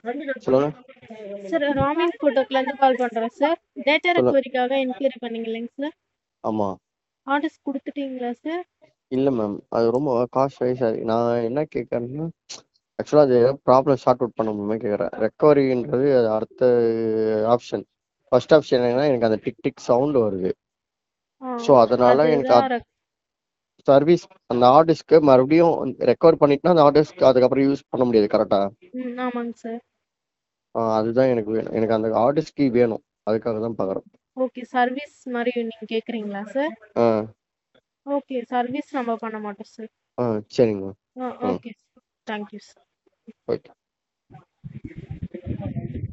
சொல்லுங்க சார் ராமிங் ஃபோட்டோக்லேருந்து கால் பண்ணுறோம் sir data சொல்லு. ரெக்கவரிக்காக என்கொயரி பண்ணீங்க இல்லைங்க சார் ஆமா ஆர்டர்ஸ் கொடுத்துட்டீங்களா சார் இல்ல மேம் அது ரொம்ப காஸ்ட் வைஸ் நான் என்ன கேட்கறேன்னா ஆக்சுவலா அது ப்ராப்ளம் ஷார்ட் அவுட் பண்ண முடியுமா கேட்குறேன் ரெக்கவரின்றது அது அடுத்த ஆப்ஷன் ஃபர்ஸ்ட் ஆப்ஷன் என்னன்னா எனக்கு அந்த டிக் டிக் சவுண்ட் வருது ஸோ அதனால எனக்கு அதுதான் சர்வீஸ் அந்த ஆர்டிஸ்க்கு மறுபடியும் ரெக்கவர் பண்ணிட்டுனா அந்த ஆர்டிஸ்க்கு அதுக்கப்புறம் யூஸ் பண்ண முடியாது கரெக்டா ம் ஆமாங்க சார் அதுதான் எனக்கு வேணும் எனக்கு அந்த ஆர்டிஸ்க்கு வேணும் அதுக்காக தான் பார்க்குறேன் ஓகே சர்வீஸ் மாதிரி நீங்கள் கேட்குறீங்களா சார் ஆ ஓகே சர்வீஸ் நம்ம பண்ண மாட்டோம் சார் ஆ சரிங்க ஆ ஓகே தேங்க்யூ சார் ஓகே